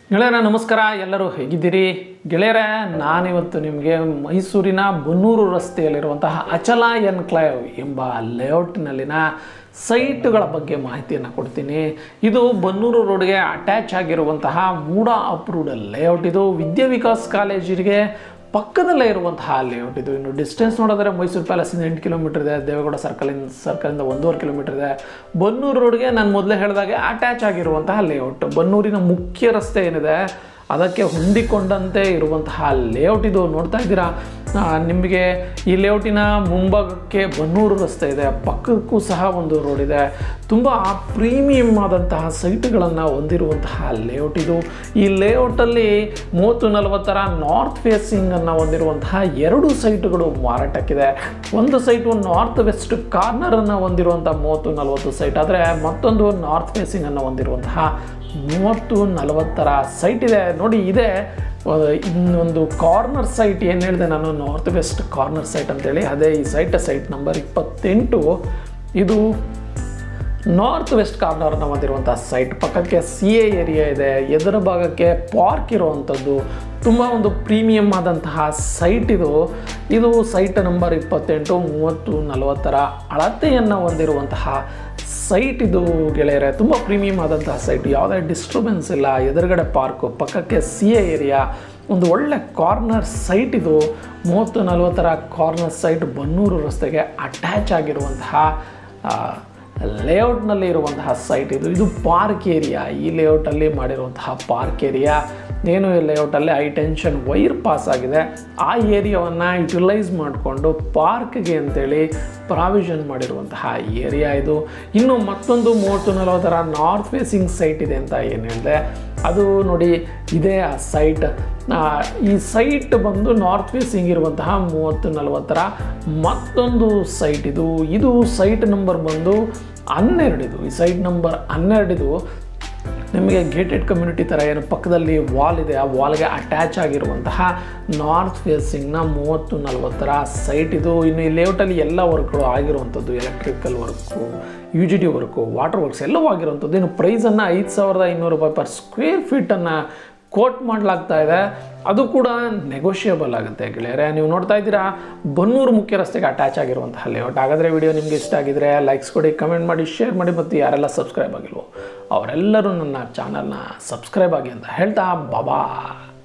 ಗೆಳೆಯರ ನಮಸ್ಕಾರ ಎಲ್ಲರೂ ಹೇಗಿದ್ದೀರಿ ಗೆಳೆಯರ ನಾನಿವತ್ತು ನಿಮಗೆ ಮೈಸೂರಿನ ಬನ್ನೂರು ರಸ್ತೆಯಲ್ಲಿರುವಂತಹ ಅಚಲ ಎನ್ಕ್ಲೇವ್ ಎಂಬ ಲೇಔಟ್ನಲ್ಲಿನ ಸೈಟ್ಗಳ ಬಗ್ಗೆ ಮಾಹಿತಿಯನ್ನು ಕೊಡ್ತೀನಿ ಇದು ಬನ್ನೂರು ರೋಡ್ಗೆ ಅಟ್ಯಾಚ್ ಆಗಿರುವಂತಹ ಮೂಡ ಅಪ್ರೂವ್ಡ್ ಲೇಔಟ್ ಇದು ವಿದ್ಯಾ ವಿಕಾಸ್ ಕಾಲೇಜಿಗೆ ಪಕ್ಕದಲ್ಲೇ ಇರುವಂತಹ ಲೇಔಟ್ ಇದು ಇನ್ನು ಡಿಸ್ಟೆನ್ಸ್ ನೋಡಿದ್ರೆ ಮೈಸೂರು ಪ್ಯಾಲೇಸಿಂದ ಎಂಟು ಕಿಲೋಮೀಟರ್ ಇದೆ ದೇವೇಗೌಡ ಸರ್ಕಲಿಂದ ಸರ್ಕಲಿಂದ ಒಂದೂವರೆ ಕಿಲೋಮೀಟರ್ ಇದೆ ಬನ್ನೂರು ರೋಡ್ಗೆ ನಾನು ಮೊದಲೇ ಹೇಳಿದಾಗೆ ಅಟ್ಯಾಚ್ ಆಗಿರುವಂತಹ ಲೇಔಟ್ ಬನ್ನೂರಿನ ಮುಖ್ಯ ರಸ್ತೆ ಏನಿದೆ ಅದಕ್ಕೆ ಹೊಂದಿಕೊಂಡಂತೆ ಇರುವಂತಹ ಲೇಔಟ್ ಇದು ನೋಡ್ತಾ ಇದ್ದೀರಾ ಆ, ನಿಮಗೆ ಈ ಲೇಔಟಿನ ಮುಂಭಾಗಕ್ಕೆ ಬನ್ನೂರು ರಸ್ತೆ ಇದೆ ಪಕ್ಕಕ್ಕೂ ಸಹ ಒಂದು ರೋಡ್ ಇದೆ ತುಂಬ ಪ್ರೀಮಿಯಂ ಆದಂತಹ ಸೈಟ್ಗಳನ್ನು ಹೊಂದಿರುವಂತಹ ಲೇಔಟ್ ಇದು ಈ ಲೇಔಟಲ್ಲಿ ಮೂವತ್ತು ನಲವತ್ತರ ನಾರ್ತ್ ಫೇಸಿಂಗನ್ನು ಹೊಂದಿರುವಂತಹ ಎರಡು ಸೈಟ್ಗಳು ಮಾರಾಟಕ್ಕಿದೆ ಒಂದು ಸೈಟು ನಾರ್ತ್ ವೆಸ್ಟ್ ಕಾರ್ನರನ್ನು ಹೊಂದಿರುವಂಥ ಮೂವತ್ತು ನಲವತ್ತು ಸೈಟ್ ಆದರೆ ಮತ್ತೊಂದು ನಾರ್ತ್ ಫೇಸಿಂಗನ್ನು ಹೊಂದಿರುವಂತಹ ಮೂವತ್ತು ನಲವತ್ತರ ಸೈಟ್ ಇದೆ ನೋಡಿ ಇದೆ ಅಹ್, ಇನ್ನೊಂದು ಕಾರ್ನರ್ ಸೈಟ್ ಏನು ಹೇಳಿದೆ ನಾನು ನಾರ್ತ್ ವೆಸ್ಟ್ ಕಾರ್ನರ್ ಸೈಟ್ ಅಂತೇಳಿ ಅದೇ ಈ ಸೈಟ್ ಸೈಟ್ ನಂಬರ್ ಇಪ್ಪತ್ತೆಂಟು ಇದು ನಾರ್ತ್ ವೆಸ್ಟ್ ಕಾರ್ನರ್ನ ಹೊಂದಿರುವಂಥ ಸೈಟ್ ಪಕ್ಕಕ್ಕೆ ಸಿ ಎ ಏರಿಯಾ ಇದೆ ಎದುರ ಭಾಗಕ್ಕೆ ಪಾರ್ಕ್ ಇರುವಂಥದ್ದು ತುಂಬ ಒಂದು ಪ್ರೀಮಿಯಂ ಆದಂತಹ ಸೈಟ್ ಇದು ಇದು ಸೈಟ್ ನಂಬರ್ ಇಪ್ಪತ್ತೆಂಟು ಮೂವತ್ತು ನಲವತ್ತರ ಅಳತೆಯನ್ನು ಹೊಂದಿರುವಂತಹ ಸೈಟ್ ಇದು ಗೆಳೆಯರೆ ತುಂಬ ಪ್ರೀಮಿಯಂ ಆದಂತಹ ಸೈಟ್ ಯಾವುದೇ ಡಿಸ್ಟರ್ಬೆನ್ಸ್ ಇಲ್ಲ ಎದುರುಗಡೆ ಪಾರ್ಕು ಪಕ್ಕಕ್ಕೆ ಸಿ ಎ ಏರಿಯಾ ಒಂದು ಒಳ್ಳೆ ಕಾರ್ನರ್ ಸೈಟ್ ಇದು ಮೂವತ್ತು ನಲವತ್ತರ ಕಾರ್ನರ್ ಸೈಟ್ ಬನ್ನೂರು ರಸ್ತೆಗೆ ಅಟ್ಯಾಚ್ ಆಗಿರುವಂತಹ ಆ, ಲೇಔಟ್ನಲ್ಲಿ ಇರುವಂತಹ ಸೈಟ್ ಇದು ಇದು ಪಾರ್ಕ್ ಏರಿಯಾ ಈ ಲೇಔಟಲ್ಲಿ ಮಾಡಿರುವಂತಹ ಪಾರ್ಕ್ ಏರಿಯಾ ಏನು ಈ ಲೇಔಟಲ್ಲಿ ಹೈ ಟೆನ್ಷನ್ ವೈರ್ ಪಾಸ್ ಆಗಿದೆ ಆ ಏರಿಯಾವನ್ನು ಯುಟಿಲೈಸ್ ಮಾಡಿಕೊಂಡು ಪಾರ್ಕ್ಗೆ ಅಂತೇಳಿ ಪ್ರಾವಿಷನ್ ಮಾಡಿರುವಂತಹ ಏರಿಯಾ ಇದು ಇನ್ನು ಮತ್ತೊಂದು ಮೂವತ್ತು ನಲವತ್ತರ ನಾರ್ತ್ ಫೇಸಿಂಗ್ ಸೈಟ್ ಇದೆ ಅಂತ ಏನು ಹೇಳಿದೆ ಅದು ನೋಡಿ ಇದೇ ಆ ಸೈಟ್ ಈ ಸೈಟ್ ಬಂದು ನಾರ್ತ್ ಫೇಸಿಂಗ್ ಇರುವಂತಹ ಮೂವತ್ತು ನಲವತ್ತರ ಮತ್ತೊಂದು ಸೈಟ್ ಇದು ಇದು ಸೈಟ್ ನಂಬರ್ ಬಂದು ಹನ್ನೆರಡಿದು ಈ ಸೈಟ್ ನಂಬರ್ ಹನ್ನೆರಡಿದು ನಿಮಗೆ ಗೇಟೆಡ್ ಕಮ್ಯುನಿಟಿ ಥರ ಏನು ಪಕ್ಕದಲ್ಲಿ ವಾಲ್ ಇದೆ ಆ ವಾಲ್ಗೆ ಅಟ್ಯಾಚ್ ಆಗಿರುವಂತಹ ನಾರ್ತ್ ಫೇಸಿಂಗ್ನ ಮೂವತ್ತು ನಲವತ್ತರ ಸೈಟ್ ಇದು ಇನ್ನು ಈ ಲೇಔಟಲ್ಲಿ ಎಲ್ಲ ವರ್ಕ್ಗಳು ಆಗಿರುವಂಥದ್ದು electrical work U G D work water works ಎಲ್ಲವೂ ಆಗಿರುವಂಥದ್ದು ಇನ್ನು ಪ್ರೈಸನ್ನು ಐದು ಸಾವಿರದ ಐನೂರು ರೂಪಾಯಿ ಪರ್ ಸ್ಕ್ವೇರ್ ಫೀಟನ್ನು ಕೋಟ್ ಮಾಡಲಾಗ್ತಾ ಇದೆ ಅದು ಕೂಡ ನೆಗೋಷಿಯಬಲ್ ಆಗುತ್ತೆ ಗೆಳೆಯರೆ ನೀವು ನೋಡ್ತಾ ಇದ್ದೀರಾ ಬನ್ನೂರು ಮುಖ್ಯ ರಸ್ತೆಗೆ ಅಟ್ಯಾಚ್ ಆಗಿರುವಂತಹ ಲೇಔಟ್ ಹಾಗಾದರೆ ವಿಡಿಯೋ ನಿಮಗೆ ಇಷ್ಟ ಆಗಿದ್ರೆ ಲೈಕ್ಸ್ ಕೊಡಿ ಕಮೆಂಟ್ ಮಾಡಿ ಶೇರ್ ಮಾಡಿ ಮತ್ತು ಯಾರೆಲ್ಲ ಸಬ್ಸ್ಕ್ರೈಬ್ ಆಗಿಲ್ವೋ ಅವರೆಲ್ಲರೂ ನನ್ನ ಚಾನಲ್ನ ಸಬ್ಸ್ಕ್ರೈಬ್ ಆಗಿ ಅಂತ ಹೇಳ್ತಾ ಬಾಬಾ